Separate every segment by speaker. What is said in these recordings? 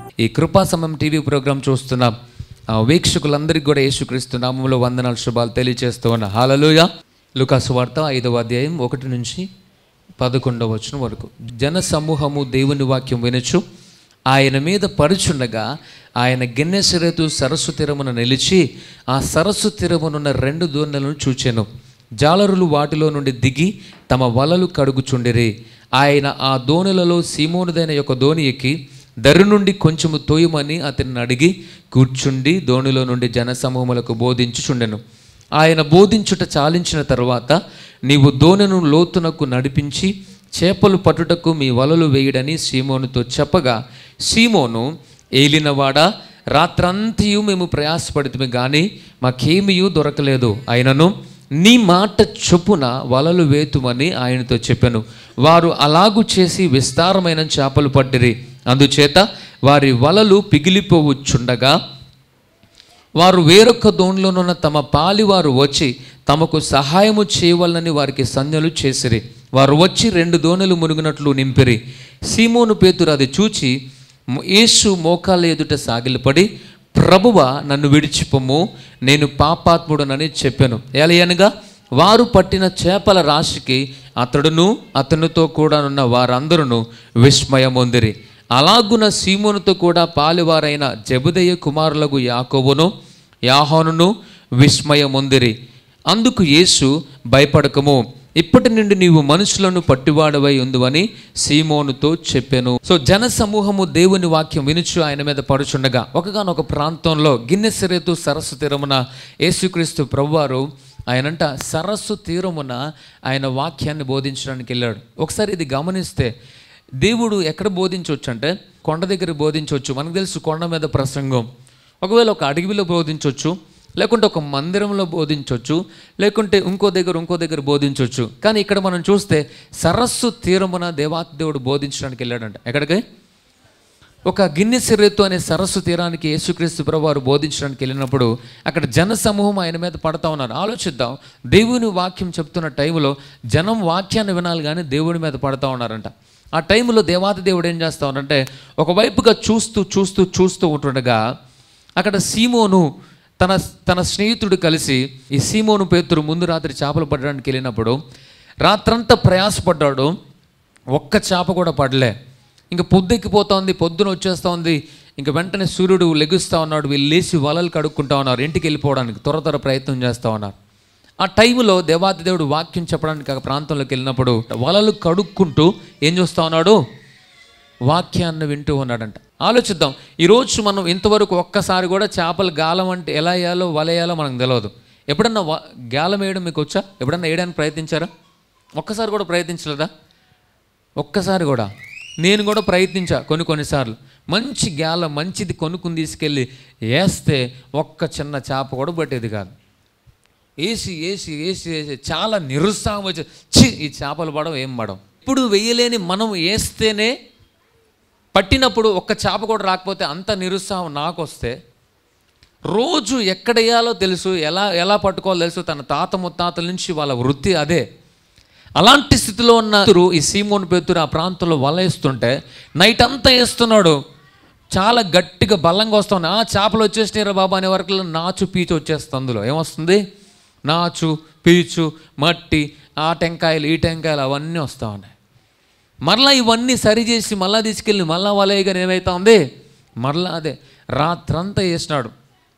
Speaker 1: ఈ కృపా సమయం టీవీ ప్రోగ్రాం చూస్తున్న ఆ, వీక్షకులందరికీ కూడా యేసుక్రీస్తు నామంలో వందనాలు శుభాలు తెలియజేస్తూ ఉన్న హాలలోయ లుకాసు వార్త ఐదవ అధ్యాయం ఒకటి నుంచి పదకొండవ వచనం వరకు జన సమూహము దేవుని వాక్యం వినొచ్చు ఆయన మీద పరుచుండగా ఆయన గిన్నెసరేతు సరస్సు తీరమున నిలిచి ఆ సరస్సు తీరమునున్న రెండు దోణలను చూచెను జాలరులు వాటిలో నుండి దిగి తమ వలలు కడుగుచుండిరి ఆయన ఆ దోణులలో సీమోనుదైన యొక్క దోణి ఎక్కి దరి నుండి కొంచెము తోయమని అతన్ని అడిగి కూర్చుండి దోణిలో నుండి జనసమూహములకు బోధించుచుండెను ఆయన బోధించుట చాలించిన తర్వాత నీవు దోణెను లోతునకు నడిపించి చేపలు పట్టుటకు మీ వలలు వేయడని సీమోనుతో చెప్పగా సీమోను ఏలినవాడా రాత్రంతయు మేము ప్రయాసపడితే కానీ మాకేమీయూ దొరకలేదు అయినను నీ మాట చొప్పున వలలు వేతుమని ఆయనతో చెప్పాను వారు అలాగు చేసి విస్తారమైన చేపలు పట్టిరి అందుచేత వారి వలలు పిగిలిపోవచ్చుండగా వారు వేరొక దోణిలోనున్న తమ పాలివారు వచ్చి తమకు సహాయము చేయవలనని వారికి సంజ్ఞలు చేసిరి వారు వచ్చి రెండు దోణులు మునిగినట్లు నింపిరి సీమోను పేతురు అది చూచి యేసు మోకాళ్ళ ఎదుట సాగిలపడి ప్రభువ నన్ను విడిచిపోము నేను పాపాత్ముడనని చెప్పాను ఏలయనగా వారు పట్టిన చేపల రాశికి అతడును అతనితో కూడా ఉన్న వారందరూ విస్మయమొందిరి అలాగున సీమోనుతో కూడా పాలివారైన జబుదయ్య కుమారులకు యాకోబును యాహోనును విస్మయమొందిరి అందుకు యేసు భయపడకము ఇప్పటి నుండి నీవు మనుషులను పట్టివాడవై ఉందువని సీమోనుతో చెప్పాను సో జన సమూహము దేవుని వాక్యం వినుచు ఆయన మీద పడుచుండగా ఒకగానొక ప్రాంతంలో గిన్నెసరేతు సరస్సు తీరమున యేసుక్రీస్తు ప్రభువారు ఆయనంట సరస్సు తీరమున ఆయన వాక్యాన్ని బోధించడానికి వెళ్ళాడు ఒకసారి ఇది గమనిస్తే దేవుడు ఎక్కడ బోధించవచ్చు అంటే కొండ దగ్గర బోధించవచ్చు మనకు తెలుసు కొండ మీద ప్రసంగం ఒకవేళ ఒక అడవిలో బోధించవచ్చు లేకుంటే ఒక మందిరంలో బోధించవచ్చు లేకుంటే ఇంకో దగ్గర ఇంకో దగ్గర బోధించవచ్చు కానీ ఇక్కడ మనం చూస్తే సరస్సు తీరమున దేవాతి దేవుడు బోధించడానికి వెళ్ళాడంట ఎక్కడికి ఒక గిన్నె సిర్రెత్తు అనే సరస్సు తీరానికి యేసుక్రీస్తు ప్రభువారు బోధించడానికి వెళ్ళినప్పుడు అక్కడ జన సమూహం ఆయన మీద పడతా ఉన్నారు ఆలోచిద్దాం దేవుని వాక్యం చెప్తున్న టైంలో జనం వాక్యాన్ని వినాలి కానీ దేవుడి మీద పడతా ఉన్నారంట ఆ టైంలో దేవాతి దేవుడు ఏం చేస్తా ఉన్నారంటే ఒకవైపుగా చూస్తూ చూస్తూ చూస్తూ ఉంటుండగా అక్కడ సీమోను తన తన స్నేహితుడు కలిసి ఈ సీమోను పేతురు ముందు రాత్రి చేపలు పట్టడానికి వెళ్ళినప్పుడు రాత్రంతా ప్రయాసపడ్డాడు ఒక్క చేప కూడా పడలే ఇంకా పొద్దెక్కిపోతోంది పొద్దున వచ్చేస్తూ ఉంది ఇంకా వెంటనే సూర్యుడు లెగుస్తూ ఉన్నాడు వీళ్ళు లేచి వలలు కడుక్కుంటా ఉన్నారు ఇంటికి వెళ్ళిపోవడానికి త్వర త్వర ప్రయత్నం చేస్తూ ఉన్నారు ఆ టైంలో దేవాతి దేవుడు వాక్యం చెప్పడానికి ఆ ప్రాంతంలోకి వెళ్ళినప్పుడు వలలు కడుక్కుంటూ ఏం చూస్తూ ఉన్నాడు వాక్యాన్ని వింటూ ఉన్నాడంట ఆలోచిద్దాం ఈరోజు మనం ఇంతవరకు ఒక్కసారి కూడా చేపలు గాలం అంటే ఎలా వేయాలో వలయాలో మనకు తెలియదు ఎప్పుడన్నా వ- గాలం వేయడం మీకు వచ్చా ఎప్పుడన్నా వేయడానికి ప్రయత్నించారా ఒక్కసారి కూడా ప్రయత్నించలేదా ఒక్కసారి కూడా నేను కూడా ప్రయత్నించా కొన్ని కొన్నిసార్లు మంచి గాలం మంచిది కొనుక్కుని తీసుకెళ్ళి వేస్తే ఒక్క చిన్న చేప కూడా పట్టేది కాదు వేసి వేసి వేసి వేసి చాలా నిరుత్సాహం వచ్చి ఛీ ఈ చేపలు పడవ ఏం పడవు ఇప్పుడు వెయ్యలేని మనం వేస్తేనే పట్టినప్పుడు ఒక్క చేప కూడా రాకపోతే అంత నిరుత్సాహం నాకు వస్తే రోజు ఎక్కడ వేయాలో తెలుసు ఎలా ఎలా పట్టుకోవాలో తెలుసు తన తాత ముత్తాతల నుంచి వాళ్ళ వృత్తి అదే అలాంటి స్థితిలో ఉన్న పేతురు, ఈ సీమోన్ పేతురు ఆ ప్రాంతంలో వల వేస్తుంటే నైట్ అంతా వేస్తున్నాడు చాలా గట్టిగా బలంగా వస్తుంది ఆ చేపలు వచ్చేసినారా బాబా అనే వరకు నాచు పీచు వచ్చేస్తుంది అందులో ఏమొస్తుంది నాచు పీచు మట్టి ఆ టెంకాయలు ఈ టెంకాయలు అవన్నీ వస్తూ ఉన్నాయి మరలా ఇవన్నీ సరిచేసి మళ్ళా తీసుకెళ్ళి మళ్ళా వలయగానే ఏమవుతా ఉంది మరలా అదే రాత్రంతా వేసినాడు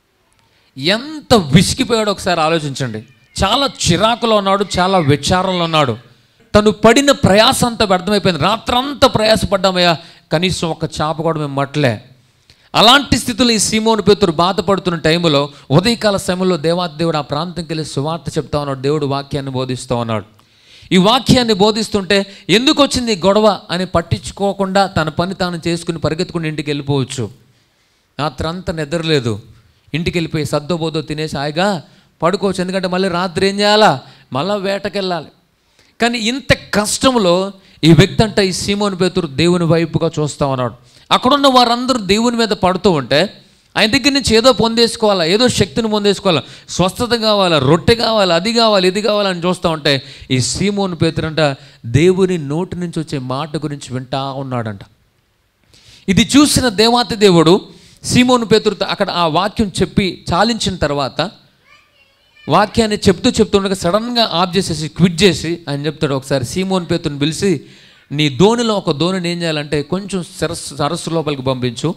Speaker 1: ఎంత విసిగిపోయాడో ఒకసారి ఆలోచించండి చాలా చిరాకులో ఉన్నాడు చాలా విచారంలో ఉన్నాడు తను పడిన ప్రయాస అంతా వ్యర్థమైపోయింది రాత్రంతా ప్రయాసపడ్డామయ్యా కనీసం ఒక చేప కూడా మేము మట్టలే అలాంటి స్థితిలో ఈ సీమోను పేతురు బాధపడుతున్న టైంలో ఉదయకాల సమయంలో దేవాతి దేవుడు ఆ ప్రాంతంకి వెళ్ళి సువార్త చెప్తా ఉన్నాడు దేవుడు వాక్యాన్ని బోధిస్తూ ఉన్నాడు ఈ వాక్యాన్ని బోధిస్తుంటే ఎందుకు వచ్చింది ఈ గొడవ అని పట్టించుకోకుండా తన పని తాను చేసుకుని పరిగెత్తుకుని ఇంటికి వెళ్ళిపోవచ్చు రాత్రంతా నిద్రలేదు ఇంటికి వెళ్ళిపోయి సద్దో బోదో తినేసి హాయిగా పడుకోవచ్చు ఎందుకంటే మళ్ళీ రాత్రి ఏం చేయాలా మళ్ళీ వేటకెళ్ళాలి కానీ ఇంత కష్టంలో ఈ వ్యక్తి అంట ఈ సీమోని పేతురు దేవుని వైపుగా చూస్తూ ఉన్నాడు అక్కడున్న వారందరూ దేవుని మీద పడుతూ ఉంటే ఆయన దగ్గర నుంచి ఏదో పొందేసుకోవాలా ఏదో శక్తిని పొందేసుకోవాలా స్వస్థత కావాలా రొట్టె కావాలి అది కావాలి ఇది కావాలని చూస్తూ ఉంటే ఈ సీమోని పేతురంట దేవుని నోటి నుంచి వచ్చే మాట గురించి వింటా ఉన్నాడంట ఇది చూసిన దేవాతి దేవుడు సీమోను పేతురుతో అక్కడ ఆ వాక్యం చెప్పి చాలించిన తర్వాత వాక్యాన్ని చెప్తూ చెప్తుండగా సడన్గా ఆఫ్ చేసేసి క్విట్ చేసి ఆయన చెప్తాడు ఒకసారి సీమోన్ పేతుని పిలిచి నీ దోణిలో ఒక దోణిని ఏం చేయాలంటే కొంచెం సరస్సు సరస్సు లోపలికి పంపించు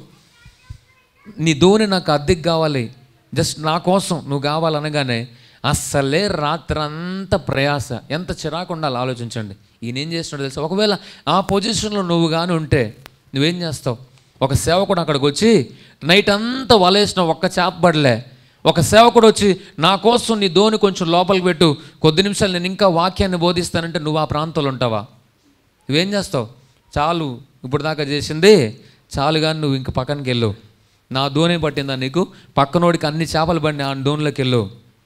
Speaker 1: నీ దోణి నాకు అద్దెకి కావాలి జస్ట్ నా కోసం నువ్వు కావాలనగానే అస్సలే రాత్రంతా ప్రయాస ఎంత చిరాకు ఉండాలి ఆలోచించండి ఈయన ఏం చేస్తున్నాడు తెలుసా ఒకవేళ ఆ పొజిషన్లో నువ్వు కానీ ఉంటే నువ్వేం చేస్తావు ఒక సేవకుడు అక్కడికి వచ్చి నైట్ అంతా వలేసిన ఒక్క చేప పడలే ఒక సేవకుడు వచ్చి నా కోసం నీ దోని కొంచెం లోపలికి పెట్టు కొద్ది నిమిషాలు నేను ఇంకా వాక్యాన్ని బోధిస్తానంటే నువ్వు ఆ ప్రాంతంలో ఉంటావా నువ్వేం చేస్తావు చాలు ఇప్పుడు దాకా చేసింది చాలు కానీ నువ్వు ఇంక పక్కనకి వెళ్ళు నా దోణి పట్టిందా నీకు పక్కనోడికి అన్ని చేపలు పడినా ఆ దోణిలోకి వెళ్ళు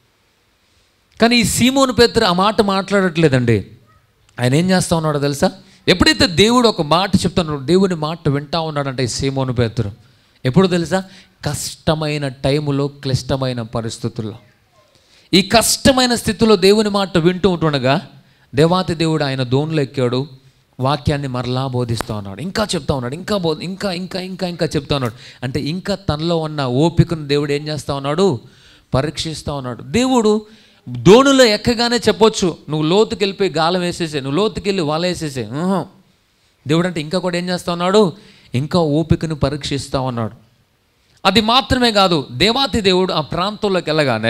Speaker 1: కానీ ఈ సీమోను పేతురు ఆ మాట మాట్లాడట్లేదండి ఆయన ఏం చేస్తా ఉన్నాడో తెలుసా ఎప్పుడైతే దేవుడు ఒక మాట చెప్తున్నాడో దేవుని మాట వింటా ఉన్నాడంటే ఈ సీమోను పేతురు ఎప్పుడు తెలుసా కష్టమైన టైములో క్లిష్టమైన పరిస్థితుల్లో ఈ కష్టమైన స్థితిలో దేవుని మాట వింటూ ఉంటుండగా దేవాతి దేవుడు ఆయన దోణులు ఎక్కాడు వాక్యాన్ని మరలా బోధిస్తూ ఉన్నాడు ఇంకా చెప్తా ఉన్నాడు ఇంకా బో ఇంకా ఇంకా ఇంకా ఇంకా చెప్తా ఉన్నాడు అంటే ఇంకా తనలో ఉన్న ఓపికను దేవుడు ఏం చేస్తా ఉన్నాడు పరీక్షిస్తూ ఉన్నాడు దేవుడు దోణులో ఎక్కగానే చెప్పొచ్చు నువ్వు లోతుకి వెళ్ళిపోయి గాలం వేసేసే నువ్వు లోతుకి వెళ్ళి వల వేసేసే ఊహు. దేవుడు అంటే ఇంకా కూడా ఏం చేస్తా ఉన్నాడు ఇంకా ఓపికను పరీక్షిస్తూ ఉన్నాడు అది మాత్రమే కాదు దేవాతి దేవుడు ఆ ప్రాంతంలోకి వెళ్ళగానే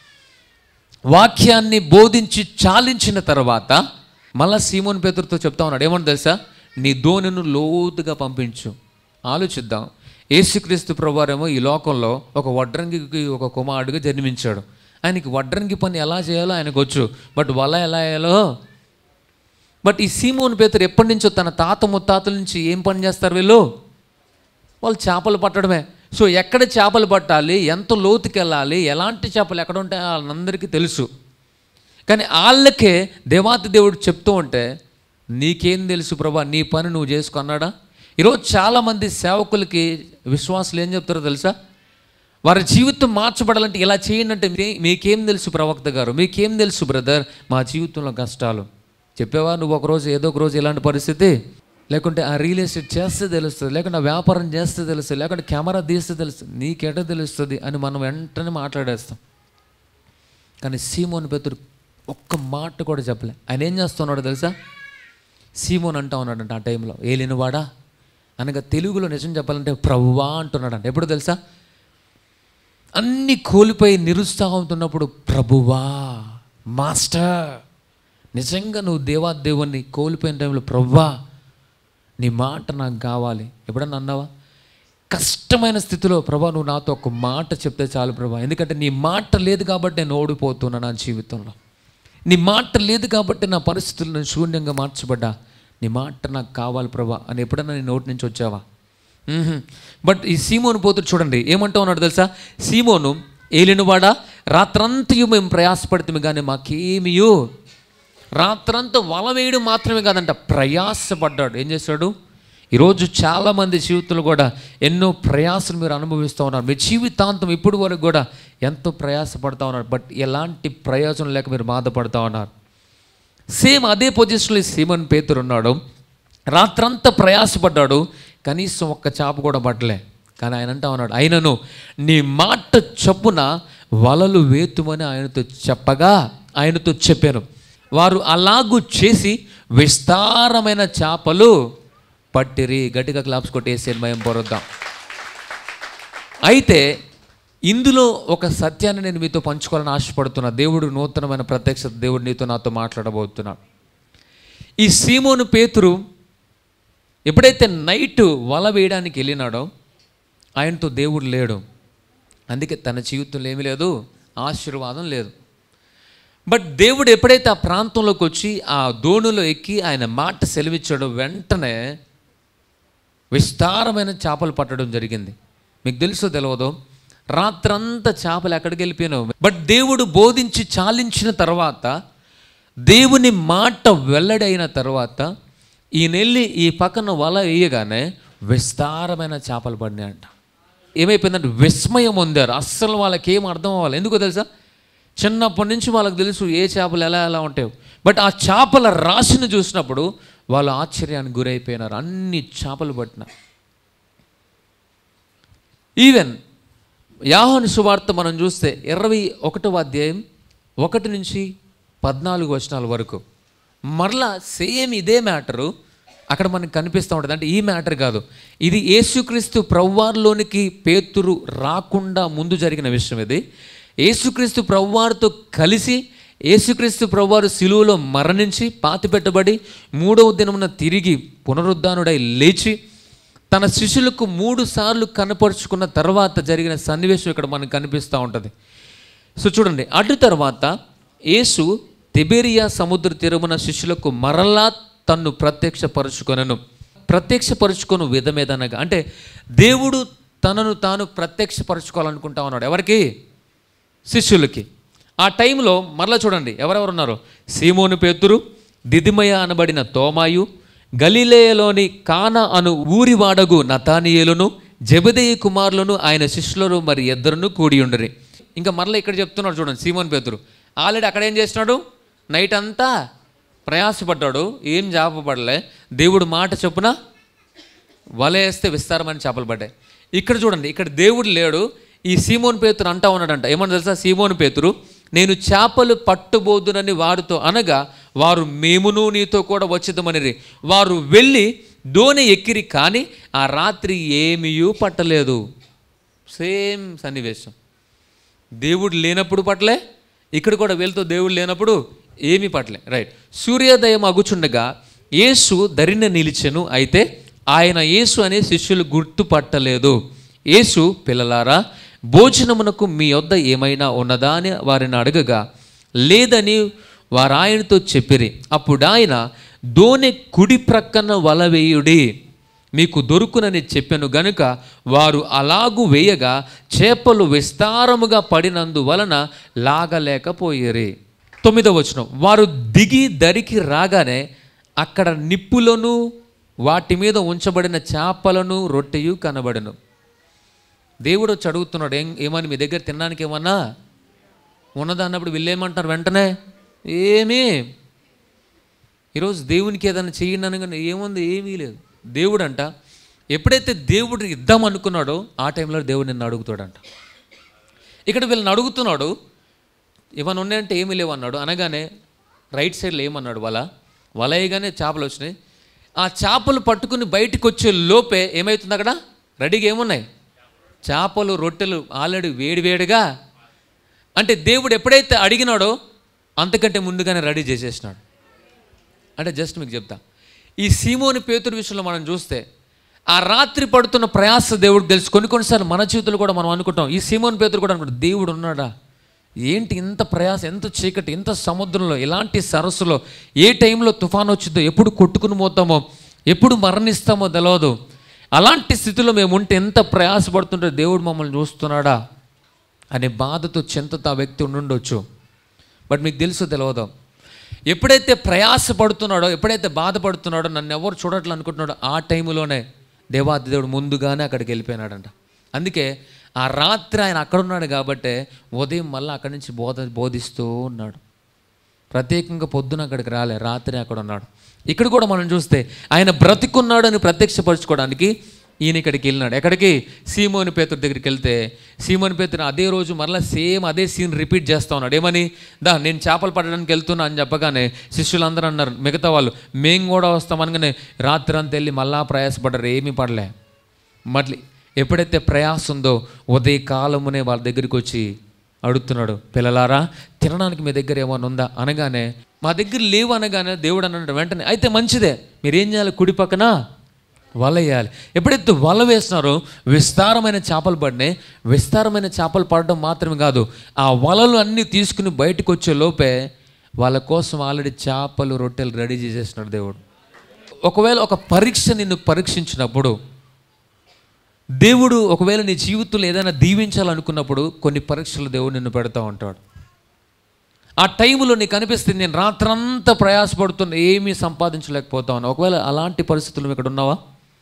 Speaker 1: వాక్యాన్ని బోధించి చాలించిన తర్వాత మళ్ళా సీమోన్ పేతురుతో చెప్తా ఉన్నాడు ఏమని తెలుసా నీ దోణిను లోతుగా పంపించు ఆలోచిద్దాం యేసుక్రీస్తు ప్రభువారేమో ఈ లోకంలో ఒక వడ్రంగికి ఒక కుమారుడిగా జన్మించాడు ఆయనకి వడ్రంగి పని ఎలా చేయాలో ఆయనకు వచ్చు బట్ వల ఎలా వేయాలో బట్ ఈ సీమోన్ పేతురు ఎప్పటి నుంచో తన తాత ముత్తాతల నుంచి ఏం పని చేస్తారు వీళ్ళు వాళ్ళు చేపలు పట్టడమే సో ఎక్కడ చేపలు పట్టాలి ఎంత లోతుకి వెళ్ళాలి ఎలాంటి చేపలు ఎక్కడ ఉంటాయో వాళ్ళందరికీ తెలుసు కానీ వాళ్ళకే దేవాతి దేవుడు చెప్తూ ఉంటే నీకేం తెలుసు ప్రభా నీ పని నువ్వు చేసుకున్నాడా ఈరోజు చాలామంది సేవకులకి విశ్వాసులు ఏం చెప్తారో తెలుసా వారి జీవితం మార్చబడాలంటే ఇలా చేయండి అంటే మీ- మీకేం తెలుసు ప్రవక్త గారు మీకేం తెలుసు బ్రదర్ మా జీవితంలో కష్టాలు చెప్పేవా నువ్వు ఒకరోజు ఏదో ఒక రోజు ఇలాంటి పరిస్థితి లేకుంటే ఆ రియల్ ఎస్టేట్ చేస్తే తెలుస్తుంది లేకుంటే ఆ వ్యాపారం చేస్తే తెలుస్తుంది లేకుంటే కెమెరా తీస్తే తెలుస్తుంది నీకెట తెలుస్తుంది అని మనం వెంటనే మాట్లాడేస్తాం కానీ సీమోన్ పెతురు ఒక్క మాట కూడా చెప్పలే ఆయన ఏం చేస్తున్నాడో తెలుసా సీమోన్ అంటా ఉన్నాడంట ఆ టైంలో ఏలినవాడా అనగా తెలుగులో నిజం చెప్పాలంటే ప్రవ్వా అంటున్నాడంట ఎప్పుడు తెలుసా అన్ని కోల్పోయి నిరుత్సాహంతున్నప్పుడు ప్రభువా మాస్టర్ నిజంగా నువ్వు దేవా దేవుణ్ణి కోల్పోయిన టైంలో ప్రవ్వా నీ మాట నాకు కావాలి ఎప్పుడన్నా అన్నావా కష్టమైన స్థితిలో ప్రభా నువ్వు నాతో ఒక మాట చెప్తే చాలు ప్రభా ఎందుకంటే నీ మాట లేదు కాబట్టి నేను ఓడిపోతున్నా నా జీవితంలో నీ మాట లేదు కాబట్టి నా పరిస్థితులను శూన్యంగా మార్చబడ్డా నీ మాట నాకు కావాలి ప్రభా అని ఎప్పుడన్నా నీ నోటి నుంచి వచ్చావా మ్మ్హ్మ్. బట్ ఈ సీమోను పోతు చూడండి ఏమంటా ఉన్నాడు తెలుసా సీమోను ఏలినవాడా రాత్రంతయు మేము ప్రయాసపడుతుంది కానీ మాకేమియో రాత్రంతా వల వేయడం మాత్రమే కాదంట ప్రయాసపడ్డాడు ఏం చేశాడు ఈరోజు చాలామంది జీవితంలో కూడా ఎన్నో ప్రయాసలు మీరు అనుభవిస్తూ ఉన్నారు మీ జీవితాంతం ఇప్పుడు వరకు కూడా ఎంతో ప్రయాసపడతా ఉన్నారు బట్ ఎలాంటి ప్రయోజనం లేక మీరు బాధపడతా ఉన్నారు సేమ్ అదే పొజిషన్లో ఈ సీమన్ పేతురు ఉన్నాడు రాత్రంతా ప్రయాసపడ్డాడు కనీసం ఒక్క చాప కూడా పట్టలే కానీ ఆయన అంటా ఉన్నాడు ఆయనను నీ మాట చొప్పున వలలు వేతుమని ఆయనతో చెప్పగా ఆయనతో చెప్పాను వారు అలాగూ చేసి విస్తారమైన చేపలు పట్టిరి గట్టిగా క్లాప్స్ కొట్టేసి మయం పొరుద్దాం అయితే ఇందులో ఒక సత్యాన్ని నేను మీతో పంచుకోవాలని ఆశపడుతున్నా దేవుడు నూతనమైన ప్రత్యక్షత దేవుడు నీతో నాతో మాట్లాడబోతున్నాడు ఈ సీమోను పేతురు ఎప్పుడైతే నైట్ వల వేయడానికి వెళ్ళినాడో ఆయనతో దేవుడు లేడు అందుకే తన జీవితంలో ఏమీ లేదు ఆశీర్వాదం లేదు బట్ దేవుడు ఎప్పుడైతే ఆ ప్రాంతంలోకి వచ్చి ఆ దోణిలో ఎక్కి ఆయన మాట సెలవిచ్చాడో వెంటనే విస్తారమైన చేపలు పట్టడం జరిగింది మీకు తెలుసో తెలియదో రాత్రంతా చేపలు ఎక్కడికి వెళ్ళిపోయినావు బట్ దేవుడు బోధించి చాలించిన తర్వాత దేవుని మాట వెల్లడైన తర్వాత ఈ నెల్లి ఈ పక్కన వల వేయగానే విస్తారమైన చేపలు పడినాయంట ఏమైపోయిందంటే విస్మయం పొందారు అస్సలు వాళ్ళకి ఏం అర్థం అవ్వాలి ఎందుకో తెలుసా చిన్నప్పటి నుంచి వాళ్ళకి తెలుసు ఏ చేపలు ఎలా ఎలా ఉంటాయో బట్ ఆ చేపల రాశిని చూసినప్పుడు వాళ్ళు ఆశ్చర్యానికి గురైపోయినారు అన్ని చేపలు పట్టినారు ఈవెన్ యాహోను సువార్త మనం చూస్తే ఇరవై ఒకటవ అధ్యాయం ఒకటి నుంచి పద్నాలుగు వచనాల వరకు మరలా సేమ్ ఇదే మ్యాటరు అక్కడ మనకు కనిపిస్తూ ఉంటుంది అంటే ఈ మ్యాటర్ కాదు ఇది యేసుక్రీస్తు ప్రవ్వార్లోనికి పేతురు రాకుండా ముందు జరిగిన విషయం ఇది యేసుక్రీస్తు ప్రవ్వారితో కలిసి యేసుక్రీస్తు ప్రవ్వారు సిలువలో మరణించి పాతిపెట్టబడి మూడవ దినమున తిరిగి పునరుద్ధానుడై లేచి తన శిష్యులకు మూడు సార్లు కనపరుచుకున్న తర్వాత జరిగిన సన్నివేశం ఇక్కడ మనకు కనిపిస్తూ ఉంటుంది సో చూడండి అటు తర్వాత యేసు తిబెరియా సముద్ర తీరమున శిష్యులకు మరలా తన్ను ప్రత్యక్షపరుచుకొనను ప్రత్యక్షపరుచుకొను విధమేదనగా అంటే దేవుడు తనను తాను ప్రత్యక్షపరచుకోవాలనుకుంటా ఉన్నాడు ఎవరికి శిష్యులకి ఆ టైంలో మరలా చూడండి ఎవరెవరు ఉన్నారు సీమోను పేతురు దిదిమయ అనబడిన తోమాయు గలిలేయలోని కాన అను ఊరి వాడగు నతానియేలును జబదేయి కుమారులను ఆయన శిష్యులను మరి ఇద్దరును కూడి ఉండరి ఇంకా మరలా ఇక్కడ చెప్తున్నాడు చూడండి సీమోన్ పేతురు ఆల్రెడీ అక్కడ ఏం చేసినాడు నైట్ అంతా ప్రయాసపడ్డాడు ఏం జాపపడలే దేవుడు మాట చొప్పున వల వేస్తే విస్తారమైన చేపలు పడ్డాయి ఇక్కడ చూడండి ఇక్కడ దేవుడు లేడు ఈ సీమోన్ పేతురు అంటా ఉన్నాడంట ఏమన్నా తెలుసా సీమోన్ పేతురు నేను చేపలు పట్టుబోదునని వారితో అనగా వారు మేమును నీతో కూడా వచ్చిదమని వారు వెళ్ళి దోణి ఎక్కిరి కానీ ఆ రాత్రి ఏమీయూ పట్టలేదు సేమ్ సన్నివేశం దేవుడు లేనప్పుడు పట్లే ఇక్కడ కూడా వీళ్ళతో దేవుడు లేనప్పుడు ఏమీ పట్లే రైట్ సూర్యోదయం అగుచుండగా యేసు దరిన నిలిచెను అయితే ఆయన యేసు అనే శిష్యులు గుర్తుపట్టలేదు యేసు పిల్లలారా భోజనమునకు మీ వద్ద ఏమైనా ఉన్నదా అని వారిని అడగగా లేదని వారు ఆయనతో చెప్పిరి అప్పుడు ఆయన దోనె కుడి ప్రక్కన వల వేయుడి మీకు దొరుకునని చెప్పాను గనుక వారు అలాగు వేయగా చేపలు విస్తారముగా పడినందువలన లాగలేకపోయేరి తొమ్మిదవ వచనం వారు దిగి దరికి రాగానే అక్కడ నిప్పులను వాటి మీద ఉంచబడిన చేపలను రొట్టెయు కనబడను దేవుడు వచ్చి అడుగుతున్నాడు ఏం ఏమని మీ దగ్గర తినడానికి ఏమన్నా ఉన్నదా అన్నప్పుడు వీళ్ళేమంటారు వెంటనే ఏమీ ఈరోజు దేవునికి ఏదైనా చేయండి అనగానే ఏముంది ఏమీ లేదు దేవుడు అంట ఎప్పుడైతే దేవుడు ఇద్దాం అనుకున్నాడో ఆ టైంలో దేవుడు నిన్ను అడుగుతాడంట ఇక్కడ వీళ్ళని అడుగుతున్నాడు ఏమైనా ఉన్నాయంటే ఏమీ లేవు అన్నాడు అనగానే రైట్ సైడ్లో ఏమన్నాడు వల వల వేయగానే చేపలు వచ్చినాయి ఆ చేపలు పట్టుకుని బయటికి వచ్చే లోపే ఏమవుతుంది అక్కడ రెడీగా ఏమున్నాయి చేపలు రొట్టెలు ఆల్రెడీ వేడివేడిగా అంటే దేవుడు ఎప్పుడైతే అడిగినాడో అంతకంటే ముందుగానే రెడీ చేసేసినాడు అంటే జస్ట్ మీకు చెప్తా ఈ సీమోని పేతురు విషయంలో మనం చూస్తే ఆ రాత్రి పడుతున్న ప్రయాస దేవుడు తెలుసు కొన్ని కొన్నిసార్లు మన జీవితంలో కూడా మనం అనుకుంటాం ఈ సీమోని పేతురు కూడా అనుకుంటాం దేవుడు ఉన్నాడా ఏంటి ఇంత ప్రయాస ఎంత చీకటి ఎంత సముద్రంలో ఎలాంటి సరస్సులో ఏ టైంలో తుఫాన్ వచ్చిందో ఎప్పుడు కొట్టుకుని పోతామో ఎప్పుడు మరణిస్తామో తెలియదు అలాంటి స్థితిలో మేము ఉంటే ఎంత ప్రయాసపడుతుంటే దేవుడు మమ్మల్ని చూస్తున్నాడా అనే బాధతో చింతతో ఆ వ్యక్తి ఉండుండొచ్చు బట్ మీకు తెలుసు తెలియదు ఎప్పుడైతే ప్రయాస పడుతున్నాడో ఎప్పుడైతే బాధపడుతున్నాడో నన్ను ఎవరు చూడట్లు అనుకుంటున్నాడో ఆ టైంలోనే దేవాది దేవుడు ముందుగానే అక్కడికి వెళ్ళిపోయినాడంట అందుకే ఆ రాత్రి ఆయన అక్కడ ఉన్నాడు కాబట్టే ఉదయం మళ్ళీ అక్కడి నుంచి బోధ బోధిస్తూ ఉన్నాడు ప్రత్యేకంగా పొద్దున అక్కడికి రాలే రాత్రి అక్కడ ఉన్నాడు ఇక్కడ కూడా మనం చూస్తే ఆయన బ్రతికున్నాడు అని ప్రత్యక్షపరచుకోవడానికి ఈయన ఇక్కడికి వెళ్ళినాడు ఎక్కడికి సీమోని పేతురు దగ్గరికి వెళ్తే సీమోని పేతురు అదే రోజు మరలా సేమ్ అదే సీన్ రిపీట్ చేస్తా ఉన్నాడు ఏమని దా నేను చేపలు పట్టడానికి వెళ్తున్నా అని చెప్పగానే శిష్యులందరూ అన్నారు మిగతా వాళ్ళు మేము కూడా వస్తాం అనగానే రాత్రి అంతా వెళ్ళి మళ్ళా ప్రయాసపడ్డారు ఏమీ పడలే మళ్ళీ ఎప్పుడైతే ప్రయాస ఉందో ఉదయ కాలమునే వాళ్ళ దగ్గరికి వచ్చి అడుగుతున్నాడు పిల్లలారా తినడానికి మీ దగ్గర ఏమైనా ఉందా అనగానే మా దగ్గర లేవు అనగానే దేవుడు అన్నాడు వెంటనే అయితే మంచిదే మీరేం చేయాలి కుడి పక్కన వల వేయాలి ఎప్పుడైతే వల వేస్తున్నారో విస్తారమైన చేపలు పడినాయి విస్తారమైన చేపలు పడడం మాత్రమే కాదు ఆ వలలు అన్నీ తీసుకుని బయటకు వచ్చే లోపే వాళ్ళ కోసం ఆల్రెడీ చేపలు రొట్టెలు రెడీ చేసేసినాడు దేవుడు ఒకవేళ ఒక పరీక్ష నిన్ను పరీక్షించినప్పుడు దేవుడు ఒకవేళ నీ జీవితంలో ఏదైనా దీవించాలనుకున్నప్పుడు కొన్ని పరీక్షలు దేవుడు నిన్ను పెడతా ఉంటాడు ఆ టైంలో నీకు అనిపిస్తుంది నేను రాత్రంతా ప్రయాసపడుతున్నా ఏమీ సంపాదించలేకపోతాను ఒకవేళ అలాంటి పరిస్థితులు నువ్వు ఇక్కడ ఉన్నావా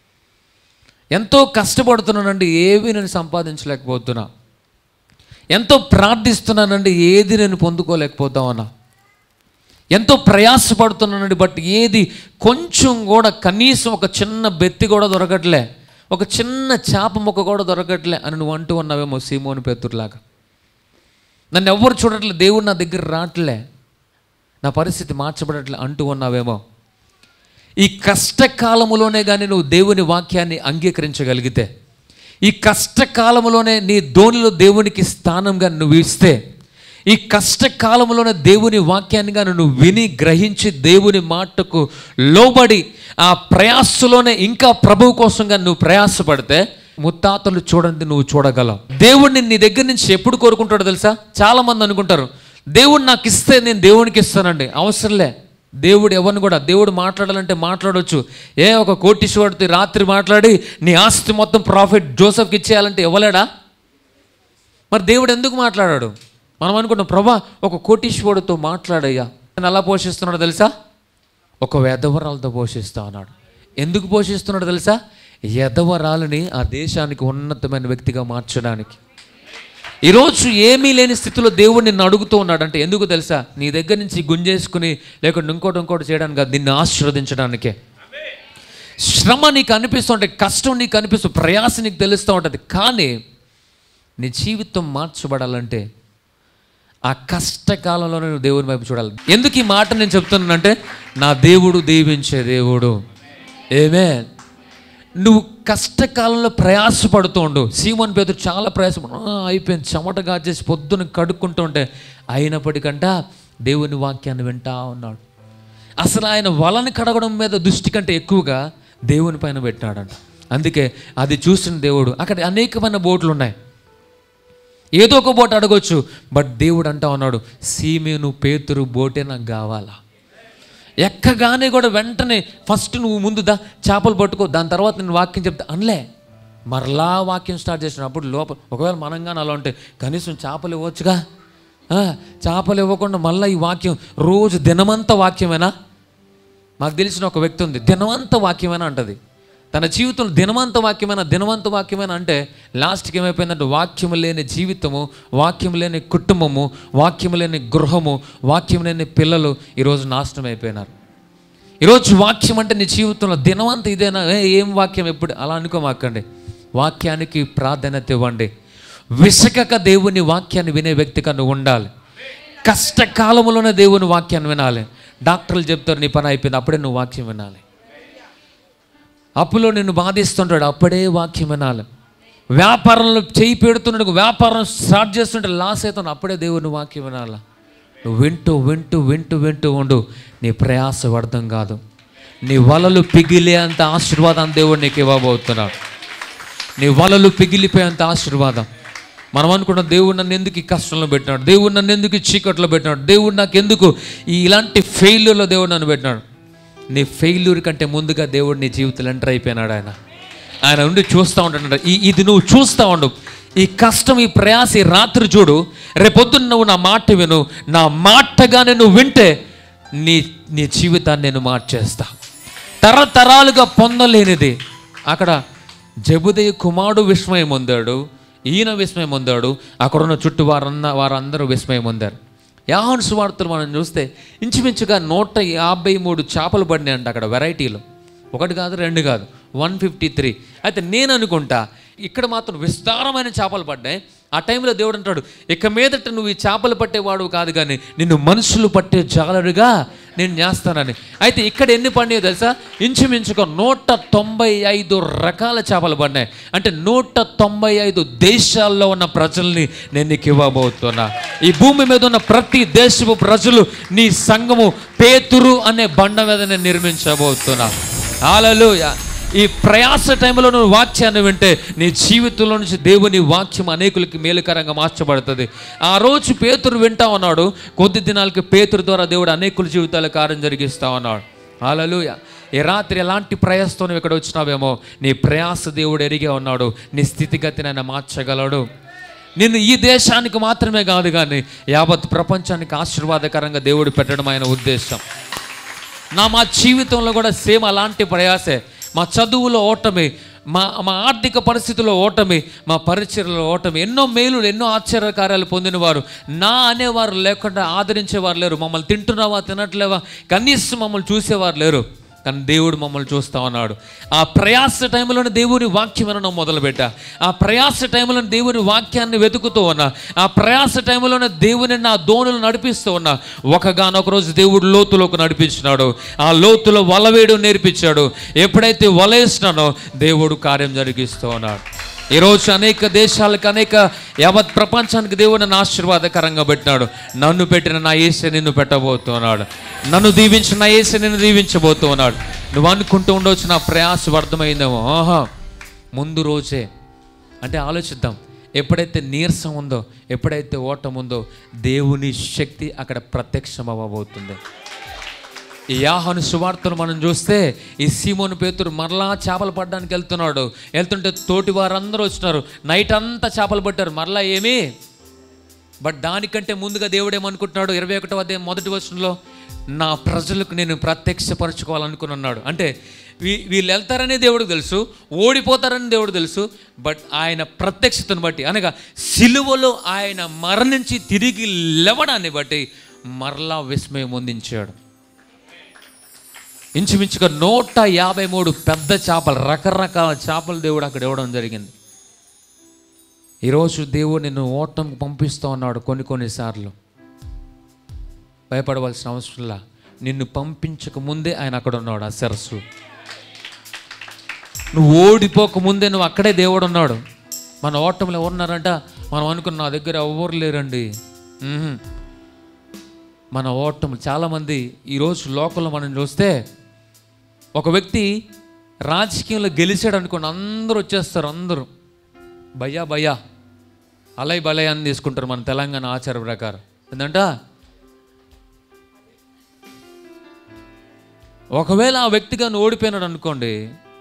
Speaker 1: ఎంతో కష్టపడుతున్నానండి ఏమీ నేను సంపాదించలేకపోతున్నా ఎంతో ప్రార్థిస్తున్నానండి ఏది నేను పొందుకోలేకపోతా ఉన్నా ఎంతో ప్రయాసపడుతున్నానండి బట్ ఏది కొంచెం కూడా కనీసం ఒక చిన్న బెత్తి కూడా దొరకట్లే ఒక చిన్న చేప మొక్క కూడా దొరకట్లే అని నువ్వు అంటూ ఉన్నావేమో సీమోని పెత్తుర్లాగా నన్ను ఎవ్వరు చూడట్లే దేవుడు నా దగ్గర రావట్లే నా పరిస్థితి మార్చబడట్లే అంటూ ఉన్నావేమో ఈ కష్టకాలములోనే కానీ నువ్వు దేవుని వాక్యాన్ని అంగీకరించగలిగితే ఈ కష్టకాలములోనే నీ ధోనిలో దేవునికి స్థానంగా నువ్వు ఇస్తే ఈ కష్టకాలంలోనే దేవుని వాక్యాన్ని కానీ నువ్వు విని గ్రహించి దేవుని మాటకు లోబడి ఆ ప్రయాసలోనే ఇంకా ప్రభువు కోసంగా నువ్వు ప్రయాసపడితే ముత్తాతలు చూడండి నువ్వు చూడగలవు దేవుడిని నీ దగ్గర నుంచి ఎప్పుడు కోరుకుంటాడో తెలుసా చాలా మంది అనుకుంటారు దేవుడు నాకు ఇస్తే నేను దేవునికి ఇస్తానండి అవసరంలే దేవుడు ఎవరిని కూడా దేవుడు మాట్లాడాలంటే మాట్లాడవచ్చు ఏ ఒక కోటీశ్వరుడితో రాత్రి మాట్లాడి నీ ఆస్తి మొత్తం ప్రాఫిట్ జోసఫ్కి ఇచ్చేయాలంటే ఇవ్వలేడా మరి దేవుడు ఎందుకు మాట్లాడాడు మనం అనుకుంటాం ప్రభా ఒక కోటీశ్వరుడితో మాట్లాడయ్యా నేను ఎలా పోషిస్తున్నాడో తెలుసా ఒక వెధవరాలతో పోషిస్తా ఉన్నాడు ఎందుకు పోషిస్తున్నాడో తెలుసా ఎదవరాలని ఆ దేశానికి ఉన్నతమైన వ్యక్తిగా మార్చడానికి ఈరోజు ఏమీ లేని స్థితిలో దేవుడు నిన్ను అడుగుతూ ఉన్నాడు అంటే ఎందుకు తెలుసా నీ దగ్గర నుంచి గుంజేసుకుని లేకుంటే ఇంకోటి ఇంకోటి చేయడానికి కాదు నిన్ను ఆశీర్వదించడానికే శ్రమ నీకు అనిపిస్తుంటే కష్టం నీకు అనిపిస్తూ ప్రయాస నీకు తెలుస్తూ ఉంటుంది కానీ నీ జీవితం మార్చబడాలంటే ఆ కష్టకాలంలోనే నువ్వు దేవుని వైపు చూడాలి ఎందుకు ఈ మాట నేను చెప్తున్నానంటే నా దేవుడు దీవించే దేవుడు ఏమే నువ్వు కష్టకాలంలో ప్రయాసపడుతూ ఉండు సీమోన్ పేదరు చాలా ప్రయాసపడు "ఆ, అయిపోయింది చెమట కాచేసి పొద్దున కడుక్కుంటూ ఉంటే అయినప్పటికంట దేవుని వాక్యాన్ని వింటా ఉన్నాడు అసలు ఆయన వలని కడగడం మీద దృష్టి కంటే ఎక్కువగా దేవుని పైన పెట్టాడంట అందుకే అది చూసిన దేవుడు అక్కడ అనేకమైన బోట్లు ఉన్నాయి ఏదో ఒక బోట్ అడగొచ్చు బట్ దేవుడు అంటా ఉన్నాడు సీమేను పేతురు బోటే నాకు కావాలా ఎక్కగానే కూడా వెంటనే ఫస్ట్ నువ్వు ముందు దా చేపలు పట్టుకో దాని తర్వాత నేను వాక్యం చెప్తా అనలే మరలా వాక్యం స్టార్ట్ చేసినప్పుడు లోపల ఒకవేళ మనం కానీ అలా ఉంటే కనీసం చేపలు ఇవ్వచ్చుగా ఆ, చేపలు ఇవ్వకుండా మళ్ళీ ఈ వాక్యం రోజు దినమంతా వాక్యమేనా మాకు తెలిసిన ఒక వ్యక్తి ఉంది దినవంత వాక్యమేనా అంటది తన జీవితంలో దినవంత వాక్యమైన దినవంత వాక్యమైన అంటే లాస్ట్కి ఏమైపోయిందంటే వాక్యం లేని జీవితము వాక్యం లేని కుటుంబము వాక్యం లేని గృహము వాక్యం లేని పిల్లలు ఈరోజు నాశనం అయిపోయినారు ఈరోజు వాక్యం అంటే నీ జీవితంలో దినవంత ఇదేనా ఏ, ఏం వాక్యం ఎప్పుడు అలా అనుకోమాకండి వాక్యానికి ప్రాధాన్యత ఇవ్వండి విసకక దేవుని వాక్యాన్ని వినే వ్యక్తిగా నువ్వు ఉండాలి కష్టకాలంలోనే దేవుని వాక్యాన్ని వినాలి డాక్టర్లు చెప్తారు నీ పని అయిపోయింది అప్పుడే నువ్వు వాక్యం వినాలి అప్పులో నిన్ను బాధిస్తుంటాడు అప్పుడే వాక్యం వినాలి వ్యాపారంలో చేయి పెడుతున్నాడు వ్యాపారం స్టార్ట్ చేస్తుంటే లాస్ అవుతున్నాడు అప్పుడే దేవుని వాక్యం వినాలి నువ్వు వింటూ వింటూ వింటూ వింటూ ఉండు నీ ప్రయాస వ్యర్థం కాదు నీ వలలు పిగిలే అంత ఆశీర్వాదం దేవుడు నీకు ఇవ్వబోతున్నాడు నీ వలలు పిగిలిపోయేంత ఆశీర్వాదం మనం అనుకున్న దేవుడు నన్ను ఎందుకు ఈ కష్టంలో పెట్టినాడు దేవుడు నన్ను ఎందుకు ఈ చీకట్లో పెట్టినాడు దేవుడు నాకు ఎందుకు ఈ ఇలాంటి ఫెయిల్యూర్లో దేవుడు నన్ను పెట్టినాడు నీ ఫెయిల్యూర్ కంటే ముందుగా దేవుడు నీ జీవితంలో ఎంటర్ అయిపోయినాడు ఆయన ఆయన ఉండి చూస్తూ ఉంటాడు ఈ ఇది నువ్వు చూస్తూ ఉండు ఈ కష్టం ఈ ప్రయాస ఈ రాత్రి చూడు రేపొద్దున నువ్వు నా మాట విను నా మాటగానే నువ్వు వింటే నీ నీ జీవితాన్ని నేను మార్చేస్తా తరతరాలుగా పొందలేనిది అక్కడ జబుదయ్య కుమారుడు విస్మయం పొందాడు ఈయన విస్మయం పొందాడు అక్కడున్న చుట్టూ వారన్న వారందరూ విస్మయం పొందారు యాహన్ సువార్తలు మనం చూస్తే ఇంచుమించుగా నూట యాభై మూడు చేపలు పడినాయి అంట అక్కడ వెరైటీలు ఒకటి కాదు రెండు కాదు వన్ ఫిఫ్టీ త్రీ అయితే నేను అనుకుంటా ఇక్కడ మాత్రం విస్తారమైన చేపలు పడ్డాయి ఆ టైంలో దేవుడు అంటాడు ఇక మీదట నువ్వు ఈ చేపలు పట్టేవాడు కాదు కానీ నిన్ను మనుషులు పట్టే జాలరుగా నేను చేస్తానని అయితే ఇక్కడ ఎన్ని పడినాయో తెలుసా ఇంచుమించుగా నూట తొంభై ఐదు రకాల చేపలు పడినాయి అంటే నూట తొంభై ఐదు దేశాల్లో ఉన్న ప్రజల్ని నేను నీకు ఇవ్వబోతున్నా ఈ భూమి మీద ఉన్న ప్రతి దేశపు ప్రజలు నీ సంఘము పేతురు అనే బండ మీద నేను నిర్మించబోతున్నా హల్లెలూయా ఈ ప్రయాస టైంలో నువ్వు వాక్యాన్ని వింటే నీ జీవితంలో నుంచి దేవుని వాక్యం అనేకులకి మేలుకరంగా మార్చబడుతుంది ఆ రోజు పేతురు వింటా ఉన్నాడు కొద్ది దినాలకి పేతురు ద్వారా దేవుడు అనేకుల జీవితాల కార్యం జరిగిస్తా ఉన్నాడు హల్లెలూయా ఈ రాత్రి ఎలాంటి ప్రయాసతో నువ్వు ఇక్కడ వచ్చినావేమో నీ ప్రయాస దేవుడు ఎరిగే ఉన్నాడు నీ స్థితిగతిని ఆయన మార్చగలడు నిన్ను ఈ దేశానికి మాత్రమే కాదు కానీ యావత్ ప్రపంచానికి ఆశీర్వాదకరంగా దేవుడు పెట్టడం ఆయన ఉద్దేశం నా మా జీవితంలో కూడా సేమ్ అలాంటి ప్రయాసే మా చదువులో ఓటమి మా మా ఆర్థిక పరిస్థితుల్లో ఓటమి మా పరిచయలో ఓటమి ఎన్నో మేలులు ఎన్నో ఆశ్చర్య కార్యాలు పొందినవారు నా అనేవారు లేకుండా ఆదరించేవారు లేరు మమ్మల్ని తింటున్నావా తినట్లేవా కనీసం మమ్మల్ని చూసేవారు లేరు కానీ దేవుడు మమ్మల్ని చూస్తా ఉన్నాడు ఆ ప్రయాస టైంలోనే దేవుని వాక్యం వినడం మొదలుపెట్టా ఆ ప్రయాస టైంలో దేవుని వాక్యాన్ని వెతుకుతూ ఉన్నా ఆ ప్రయాస టైంలోనే దేవుని నా దోణులు నడిపిస్తూ ఉన్నా ఒకగానొక రోజు దేవుడు లోతులోకి నడిపించినాడు ఆ లోతులో వలవేయడం నేర్పించాడు ఎప్పుడైతే వలేసినానో దేవుడు కార్యం జరిగిస్తూ ఉన్నాడు ఈరోజు అనేక దేశాలకు అనేక యావత్ ప్రపంచానికి దేవుడు నన్ను ఆశీర్వాదకరంగా పెట్టినాడు నన్ను పెట్టిన నా ఏసే నిన్ను పెట్టబోతున్నాడు నన్ను దీవించిన నా ఏసే నిన్ను దీవించబోతున్నాడు నువ్వు అనుకుంటూ ఉండవచ్చు నా ప్రయాస అర్థమైందేమో ఆహా ముందు రోజే అంటే ఆలోచిద్దాం ఎప్పుడైతే నీరసం ఉందో ఎప్పుడైతే ఓటం ఉందో దేవుని శక్తి అక్కడ ప్రత్యక్షం అవ్వబోతుంది ఈ యాహాను సువార్తను మనం చూస్తే ఈ సీమోను పేతురు మరలా చేపలు పడడానికి వెళ్తున్నాడు వెళ్తుంటే తోటి వారందరూ వచ్చినారు నైట్ అంతా చేపలు పట్టారు మరలా ఏమి బట్ దానికంటే ముందుగా దేవుడు ఏమనుకుంటున్నాడు ఇరవై ఒకటో అధ్యాయం మొదటి వచనంలో నా ప్రజలకు నేను ప్రత్యక్షపరచుకోవాలనుకున్నాడు అంటే వీ వీళ్ళు వెళ్తారని దేవుడికి తెలుసు ఓడిపోతారని దేవుడు తెలుసు బట్ ఆయన ప్రత్యక్షతను బట్టి అనగా సిలువలో ఆయన మరణించి తిరిగి లేవడాన్ని బట్టి మరలా విస్మయం పొందించాడు ఇంచుమించుగా నూట యాభై మూడు పెద్ద చేపలు రకరకాల చేపలు దేవుడు అక్కడ ఇవ్వడం జరిగింది ఈరోజు దేవుడు నిన్ను ఓటంకి పంపిస్తూ ఉన్నాడు కొన్ని కొన్నిసార్లు భయపడవలసిన అవసరంలా నిన్ను పంపించక ముందే ఆయన అక్కడ ఉన్నాడు ఆ సరస్సు నువ్వు ఓడిపోక ముందే నువ్వు అక్కడే దేవుడు ఉన్నాడు మన ఓటంలో ఎవరున్నారంట మనం అనుకున్న నా దగ్గర ఎవరు లేరండి మ్మ్. మన ఓటం చాలామంది ఈరోజు లోకంలో మనం చూస్తే ఒక వ్యక్తి రాజకీయంలో గెలిచాడు అనుకోండి అందరూ వచ్చేస్తారు అందరూ భయ్యా భయ్యా అలై బలై అని తీసుకుంటారు మన తెలంగాణ ఆచార ప్రకారం ఏంటంట ఒకవేళ ఆ వ్యక్తిగా నువ్వు ఓడిపోయినాడు అనుకోండి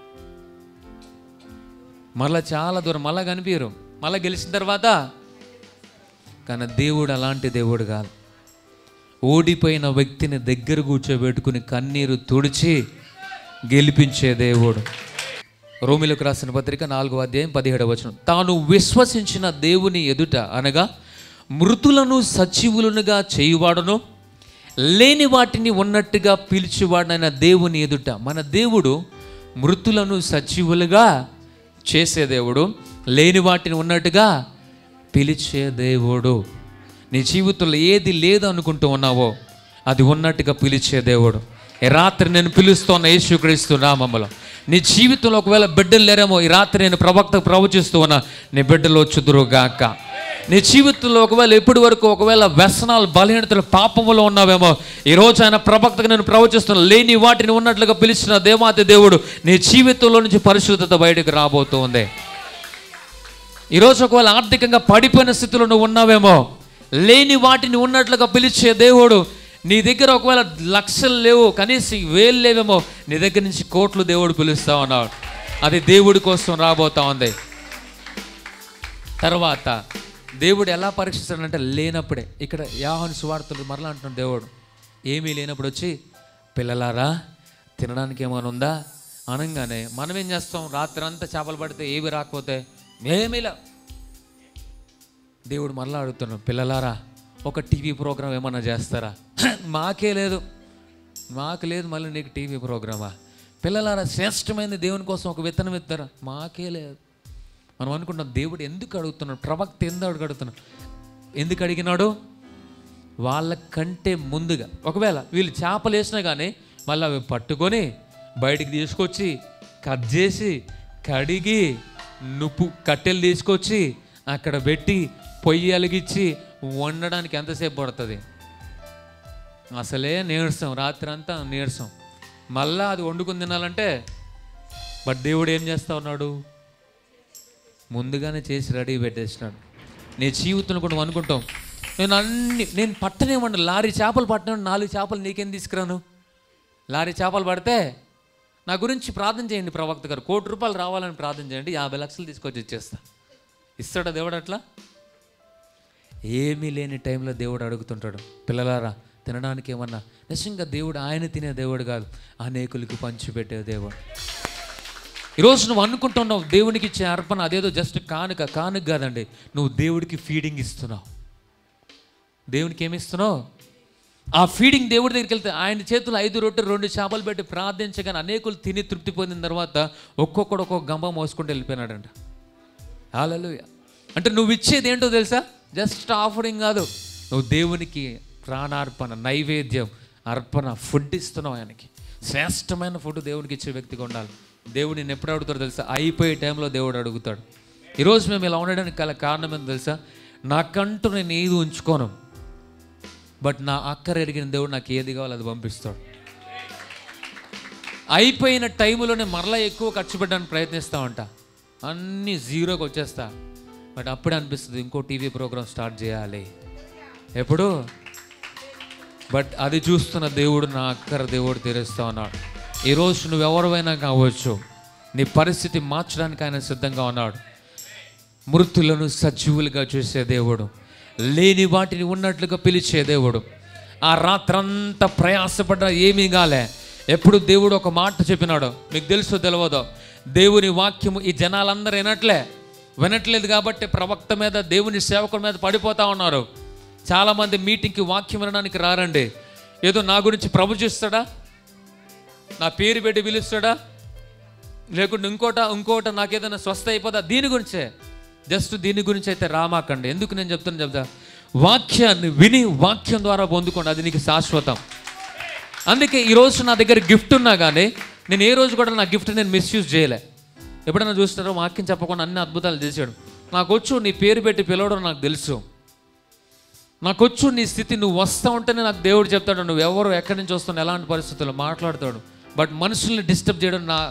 Speaker 1: మళ్ళా చాలా దూరం మళ్ళా కనిపించరు మళ్ళా గెలిచిన తర్వాత కానీ దేవుడు అలాంటి దేవుడు కాదు ఓడిపోయిన వ్యక్తిని దగ్గర కూర్చోబెట్టుకుని కన్నీరు తుడిచి గెలిపించే దేవుడు రోమిలకు రాసిన పత్రిక నాలుగో అధ్యాయం పదిహేడవ వచనం తాను విశ్వసించిన దేవుని ఎదుట అనగా మృతులను సజీవులనుగా చేయువాడును లేని వాటిని ఉన్నట్టుగా పిలిచివాడైన దేవుని ఎదుట మన దేవుడు మృతులను సజీవులుగా చేసే దేవుడు లేని వాటిని ఉన్నట్టుగా పిలిచే దేవుడు నీ జీవితంలో ఏది లేదు అనుకుంటూ ఉన్నావో అది ఉన్నట్టుగా పిలిచే దేవుడు ఈ రాత్రి నేను పిలుస్తున్న యేసుక్రీస్తు నామములో నీ జీవితంలో ఒకవేళ బిడ్డలు లేరేమో ఈ రాత్రి నేను ప్రవక్త ప్రవచిస్తూ ఉన్నా నీ బిడ్డలు చుదురుగాక నీ జీవితంలో ఒకవేళ ఎప్పటి వరకు ఒకవేళ వ్యసనాలు బలహీనతలు పాపములో ఉన్నావేమో ఈ రోజు ఆయన ప్రవక్తగా నేను ప్రవచిస్తున్నా లేని వాటిని ఉన్నట్లుగా పిలిచిన దేవాతి దేవుడు నీ జీవితంలో నుంచి పరిశుద్ధత బయటకు రాబోతూ ఉంది ఈరోజు ఒకవేళ ఆర్థికంగా పడిపోయిన స్థితిలో నువ్వు ఉన్నావేమో లేని వాటిని ఉన్నట్లుగా పిలిచే దేవుడు నీ దగ్గర ఒకవేళ లక్షలు లేవు కనీసం వేలు లేవేమో నీ దగ్గర నుంచి కోట్లు దేవుడు పిలుస్తా ఉన్నాడు అది దేవుడి కోసం రాబోతా ఉంది తర్వాత దేవుడు ఎలా పరీక్షిస్తాడంటే లేనప్పుడే ఇక్కడ యాహన్ సువార్తలు మరలా అంటున్నాడు దేవుడు ఏమీ లేనప్పుడు వచ్చి పిల్లలారా తినడానికి ఏమైనా ఉందా అనగానే మనం ఏం చేస్తాం రాత్రి అంతా చేపలు పడితే ఏవి రాకపోతే ఏమీలా దేవుడు మరలా అడుగుతున్నాడు పిల్లలారా ఒక టీవీ ప్రోగ్రామ్ ఏమన్నా చేస్తారా మాకే లేదు మాకు లేదు మళ్ళీ నీకు టీవీ ప్రోగ్రామా పిల్లలారా శ్రేష్టమైనది దేవుని కోసం ఒక విత్తనం ఇస్తారా మాకే లేదు మనం అనుకుంటాం దేవుడు ఎందుకు అడుగుతున్నాడు ప్రవక్త ఎందుకు అడుగుతున్నాడు ఎందుకు అడిగినాడు వాళ్ళకంటే ముందుగా ఒకవేళ వీళ్ళు చేపలు వేసినా కానీ మళ్ళీ అవి పట్టుకొని బయటికి తీసుకొచ్చి కట్ చేసి కడిగి నుప్పు కట్టెలు తీసుకొచ్చి అక్కడ పెట్టి పొయ్యి అలిగిచ్చి వండడానికి ఎంతసేపు పడుతుంది అసలే నీరసం రాత్రి అంతా నీరసం మళ్ళా అది వండుకుని తినాలంటే బట్ దేవుడు ఏం చేస్తా ఉన్నాడు ముందుగానే చేసి రెడీ పెట్టేసినాడు నీ జీవితంలో కూడా నువ్వు అనుకుంటాం నేను అన్ని నేను పట్టనేమండి లారీ చేపలు పట్టిన నాలుగు చేపలు నీకేం తీసుకురాను లారీ చేపలు పడితే నా గురించి ప్రార్థన చేయండి ప్రవక్త గారు కోటి రూపాయలు రావాలని ప్రార్థన చేయండి యాభై లక్షలు తీసుకొచ్చి ఇచ్చేస్తా ఇస్తాడా దేవుడు అట్లా ఏమీ లేని టైంలో దేవుడు అడుగుతుంటాడు పిల్లలారా తినడానికి ఏమన్నా నిజంగా దేవుడు ఆయన తినే దేవుడు కాదు అనేకులకు పంచిపెట్టే దేవుడు ఈరోజు నువ్వు అనుకుంటున్నావు దేవునికి ఇచ్చే అర్పణ అదేదో జస్ట్ కానుక కానుక కాదండి నువ్వు దేవుడికి ఫీడింగ్ ఇస్తున్నావు దేవునికి ఏమి ఇస్తున్నావు ఆ ఫీడింగ్ దేవుడి దగ్గరికి వెళ్తే ఆయన చేతులు ఐదు రొట్టెలు రెండు చేపలు పెట్టి ప్రార్థించగానే అనేకులు తిని తృప్తి పొందిన తర్వాత ఒక్కొక్కడు ఒక్కొక్క గంప మోసుకుంటూ వెళ్ళిపోయినాడంట హల్లెలూయా అంటే నువ్వు ఇచ్చేది ఏంటో తెలుసా జస్ట్ ఆఫరింగ్ కాదు నువ్వు దేవునికి ప్రాణార్పణ నైవేద్యం అర్పణ ఫుడ్ ఇస్తున్నావు ఆయనకి శ్రేష్టమైన ఫుడ్ దేవునికి ఇచ్చే వ్యక్తిగా ఉండాలి దేవుడు నేను ఎప్పుడు అడుగుతాడో తెలుసా అయిపోయే టైంలో దేవుడు అడుగుతాడు ఈరోజు మేము ఇలా ఉండడానికి గల కారణం ఏంటో తెలుసా నాకంటూ నేను ఏది ఉంచుకోను బట్ నా అక్కర ఎరిగిన దేవుడు నాకు ఏది కావాలో అది పంపిస్తాడు అయిపోయిన టైంలోనే మరలా ఎక్కువ ఖర్చు పెట్టడానికి ప్రయత్నిస్తూ ఉంటా అన్నీ జీరోకి వచ్చేస్తా బట్ అప్పుడే అనిపిస్తుంది ఇంకో టీవీ ప్రోగ్రామ్ స్టార్ట్ చేయాలి ఎప్పుడు బట్ అది చూస్తున్న దేవుడు నా అక్కర దేవుడు తీరుస్తా ఉన్నాడు ఈరోజు నువ్వెవరివైనా కావచ్చు నీ పరిస్థితి మార్చడానికి ఆయన సిద్ధంగా ఉన్నాడు మృతులను సజీవులుగా చూసే దేవుడు లేని వాటిని ఉన్నట్లుగా పిలిచే దేవుడు ఆ రాత్రంతా ప్రయాసపడ్డ ఏమీ కాలే ఎప్పుడు దేవుడు ఒక మాట చెప్పినాడు మీకు తెలుసో తెలియదో దేవుని వాక్యము ఈ జనాలందరూ వినట్లే వినట్లేదు కాబట్టి ప్రవక్త మీద దేవుని సేవకుల మీద పడిపోతా ఉన్నారు చాలామంది మీటింగ్కి వాక్యం వినడానికి రారండి ఏదో నా గురించి ప్రభు చేస్తాడా నా పేరు పెట్టి పిలుస్తాడా లేకుంటే ఇంకోట ఇంకోట నాకేదైనా స్వస్థ అయిపోదా దీని గురించే జస్ట్ దీని గురించి అయితే రామాకండి ఎందుకు నేను చెప్తాను చెప్తా వాక్యాన్ని విని వాక్యం ద్వారా పొందుకోండి అది నీకు శాశ్వతం అందుకే ఈరోజు నా దగ్గర గిఫ్ట్ ఉన్నా కానీ నేను ఏ రోజు కూడా నా గిఫ్ట్ నేను మిస్యూజ్ చేయలే ఎప్పుడైనా చూస్తారో వాక్యం చెప్పకుండా అన్ని అద్భుతాలు చేశాడు నాకు వచ్చు నీ పేరు పెట్టి పిలవడం నాకు తెలుసు నాకు వచ్చు నీ స్థితి నువ్వు వస్తా ఉంటేనే నాకు దేవుడు చెప్తాడు నువ్వు ఎవరు ఎక్కడి నుంచి వస్తున్నావు ఎలాంటి పరిస్థితుల్లో మాట్లాడతాడు బట్ మనుషుల్ని డిస్టర్బ్ చేయడం నా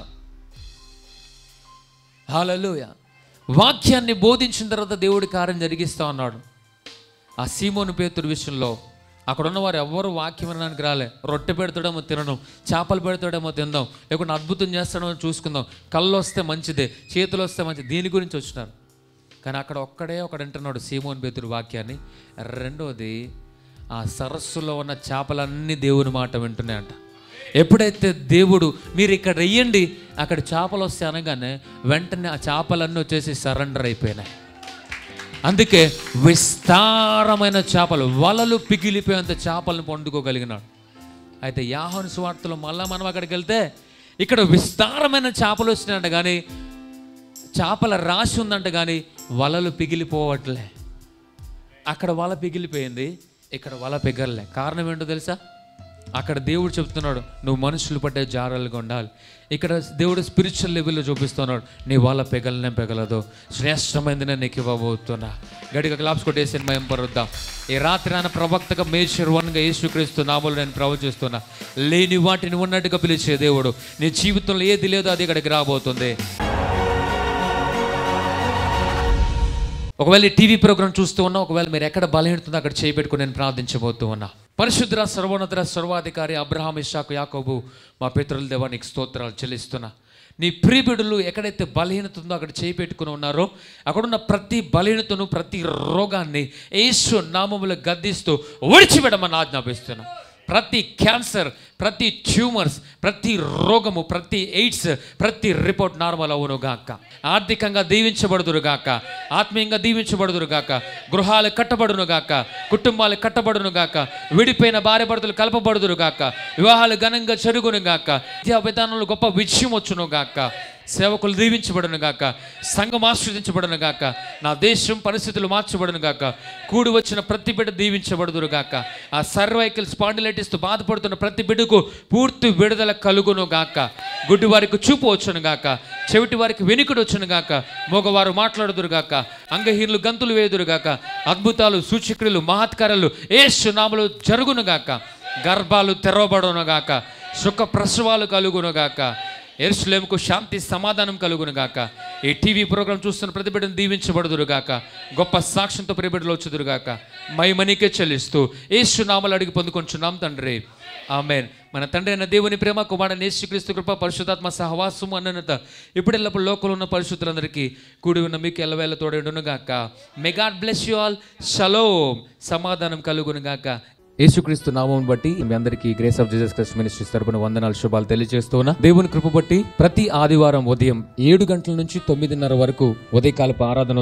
Speaker 1: హాలలోయ వాక్యాన్ని బోధించిన తర్వాత దేవుడి కార్యం జరిగిస్తా ఉన్నాడు ఆ సీమోను పేతురు విషయంలో అక్కడ ఉన్నవారు ఎవ్వరు వాక్యం వినడానికి రాలే రొట్టె పెడతాడేమో తినడం చేపలు పెడతాడేమో తిందాం లేకుంటే అద్భుతం చేస్తాడేమో చూసుకుందాం కళ్ళు వస్తే మంచిదే చేతులు వస్తే మంచిది దీని గురించి వచ్చినారు కానీ అక్కడ ఒక్కడే ఒకడు అంటున్నాడు సీమోన్ పేతురు వాక్యాన్ని రెండోది ఆ సరస్సులో ఉన్న చేపలన్నీ దేవుని మాట వింటున్నాయంట ఎప్పుడైతే దేవుడు మీరు ఇక్కడ వెయ్యండి అక్కడ చేపలు వస్తే అనగానే వెంటనే ఆ చేపలన్నీ వచ్చేసి సరెండర్ అయిపోయినాయి అందుకే విస్తారమైన చేపలు వలలు పిగిలిపోయేంత చేపలను పండుకోగలిగినాడు అయితే యాహోను సువార్తలో మళ్ళా మనం అక్కడికి వెళ్తే ఇక్కడ విస్తారమైన చేపలు వచ్చినాయంట కానీ చేపల రాశి ఉందంట కానీ వలలు పిగిలిపోవట్లే అక్కడ వల పిగిలిపోయింది ఇక్కడ వల పిగలలే కారణం ఏంటో తెలుసా అక్కడ దేవుడు చెప్తున్నాడు నువ్వు మనుషులు పట్టే జారాలుగా ఉండాలి ఇక్కడ దేవుడు స్పిరిచువల్ లెవెల్లో చూపిస్తున్నాడు నీ వాళ్ళ పెగలనే పెగలదు శ్రేష్టమైంది నేను నీకు ఇవ్వబోతున్నా గడిగా క్లాప్స్ కొట్టేసి మేము పరుద్దాం ఈ రాత్రి ఆయన ప్రవక్తగా మేషర్ వన్గా యేసుక్రీస్తు నామలు నేను ప్రవచిస్తున్నా లేని వాటిని ఉన్నట్టుగా పిలిచే దేవుడు నీ జీవితంలో ఏది లేదో అది ఇక్కడికి రాబోతుంది ఒకవేళ ఈ టీవీ ప్రోగ్రామ్ చూస్తూ ఉన్నా ఒకవేళ మీరు ఎక్కడ బలహీనతుందో అక్కడ చేయబెట్టుకుని నేను ప్రార్థించబోతూ ఉన్నా పరిశుద్ర సర్వోన్నత సర్వాధికారి అబ్రహాం ఇషాకు యాకోబు మా పితరుల దేవానికి స్తోత్రాలు చెల్లిస్తున్నా నీ ప్రియబిడులు ఎక్కడైతే బలహీనత ఉందో అక్కడ చేయి పెట్టుకుని ఉన్నారో అక్కడున్న ప్రతి బలహీనతను ప్రతి రోగాన్ని యేసు నామములు గద్దిస్తూ ఒడిచిపెట్టమని ఆజ్ఞాపిస్తున్నా ప్రతి క్యాన్సర్ ప్రతి ట్యూమర్స్ ప్రతి రోగము ప్రతి ఎయిడ్స్ ప్రతి రిపోర్ట్ నార్మల్ అవును గాక ఆర్థికంగా దీవించబడుదురు గాక ఆత్మీయంగా దీవించబడుదురు గాక గృహాలు కట్టబడును గాక కుటుంబాలు కట్టబడును గాక విడిపోయిన భార్య భర్తలు కలపబడుదురు గాక వివాహాలు ఘనంగా జరుగును గాక విద్యా విధానంలో గొప్ప విజయం వచ్చును గాక సేవకులు దీవించబడును గాక సంఘం ఆశ్రదించబడును గాక నా దేశం పరిస్థితులు మార్చబడును గాక కూడి వచ్చిన ప్రతి బిడ్డ దీవించబడుదురు గాక ఆ సర్వైకల్ స్పాండిలైటిస్తో బాధపడుతున్న ప్రతి బిడ్డకు పూర్తి విడుదల కలుగును గాక గుడ్డి వారికి చూపు వచ్చును గాక చెవిటి వారికి వెనుకడు వచ్చును గాక మగవారు మాట్లాడుదురు గాక అంగహీనులు గంతులు వేయుదురు గాక అద్భుతాలు సూచక్రియలు మహత్కారాలు ఏసు నామలు జరుగును గాక గర్భాలు తెరవబడును గాక సుఖ ప్రసవాలు కలుగును గాక ఎరుసలేముకు శాంతి సమాధానం కలుగును గాక ఈ టీవీ ప్రోగ్రాం చూస్తున్న ప్రతి బిడ్డను దీవించబడుదురు గాక గొప్ప సాక్ష్యంతో ప్రియబిడ్డలు వచ్చుదురు గాక మహిమనికే చెల్లిస్తూ ఏసు నామలు అడిగి పొందుకొంచున్నాం తండ్రి ఆమెన్ మన తండ్రి అయిన దేవుని ప్రేమ కుమారుని యేసుక్రీస్తు కృప పరిశుధాత్మ సహవాసము అన్నత ఇప్పుడెల్లప్పుడు లోకంలో ఉన్న పరిశుద్ధులందరికీ కూడి ఉన్న మీకు ఎల్లవేళ తోడేడును గాక may God bless you all షలోమ్ సమాధానం కలుగును గాక యేసుక్రీస్తు నామం బట్టి మీ అందరికీ grace of Jesus Christ ministries తరపున వందనాలు శుభాలు తెలియజేస్తున్నా దేవుని కృప బట్టి ప్రతి ఆదివారం ఉదయం ఏడు గంటల నుంచి తొమ్మిదిన్నర వరకు ఉదయకాలపు ఆరాధన ఉంది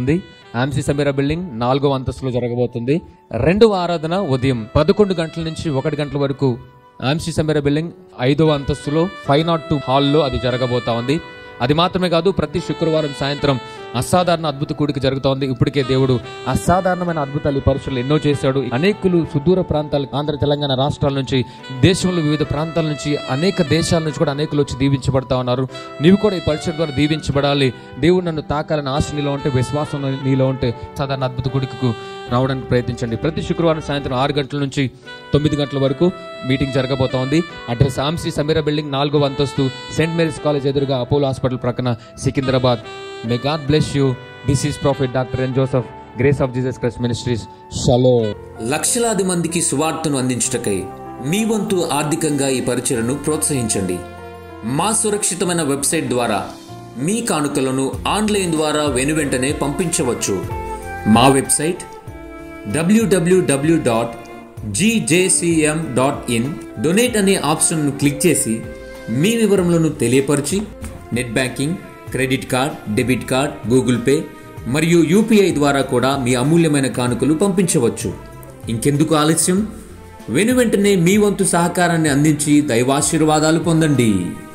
Speaker 1: ఆంసీ సమీరా బిల్డింగ్ నాలుగో అంతస్తులో జరగబోతుంది రెండవ ఆరాధన ఉదయం పదకొండు గంటల నుంచి ఒకటి గంటల వరకు ఆంసీ సమీరా బిల్డింగ్ ఐదవ అంతస్తులో ఫైవ్ నాట్ టూ హాల్లో అది జరగబోతా ఉంది అది మాత్రమే కాదు ప్రతి శుక్రవారం సాయంత్రం అసాధారణ అద్భుత కూడిక జరుగుతోంది ఇప్పటికే దేవుడు అసాధారణమైన అద్భుతాలు ఈ పరీక్షలు ఎన్నో చేశాడు అనేకులు సుదూర ప్రాంతాలు ఆంధ్ర తెలంగాణ రాష్ట్రాల నుంచి దేశంలో వివిధ ప్రాంతాల నుంచి అనేక దేశాల నుంచి కూడా అనేకులు వచ్చి దీవించబడతా ఉన్నారు నీవు కూడా ఈ పరీక్ష ద్వారా దీవించబడాలి దేవుడు నన్ను తాకాలని ఆశ నీలో ఉంటే విశ్వాసం నీలో ఉంటే సాధారణ అద్భుత కూడికకు రావడానికి ప్రయత్నించండి ప్రతి శుక్రవారం సాయంత్రం ఆరు గంటల నుంచి తొమ్మిది గంటల వరకు మీటింగ్ జరగబోతోంది అడ్రస్ ఆంసీ సమీరా బిల్డింగ్ నాలుగో అంతస్తు సెయింట్ మేరీస్ కాలేజ్ ఎదురుగా అపోలో హాస్పిటల్ ప్రక్కన Secunderabad may God bless you this is prophet doctor N Joseph grace of Jesus Christ ministries షలో
Speaker 2: లక్షలాది మందికి సువార్తను అందించుటకై మీ వంతు ఆర్థికంగా ఈ పరిచయను ప్రోత్సహించండి మా సురక్షితమైన వెబ్సైట్ ద్వారా మీ కానుకలను ఆన్లైన్ ద్వారా వెనువెంటనే పంపించవచ్చు మా వెబ్సైట్ డబ్ల్యూడబ్ల్యూడబ్ల్యూ dot GJCM dot in donate అనే ఆప్షన్ను క్లిక్ చేసి మీ వివరములను తెలియపరిచి net banking credit card debit card Google Pay మరియు యూపీఐ ద్వారా కూడా మీ అమూల్యమైన కానుకలు పంపించవచ్చు ఇంకెందుకు ఆలస్యం వెను వెంటనే మీ వంతు సహకారాన్ని అందించి దైవాశీర్వాదాలు పొందండి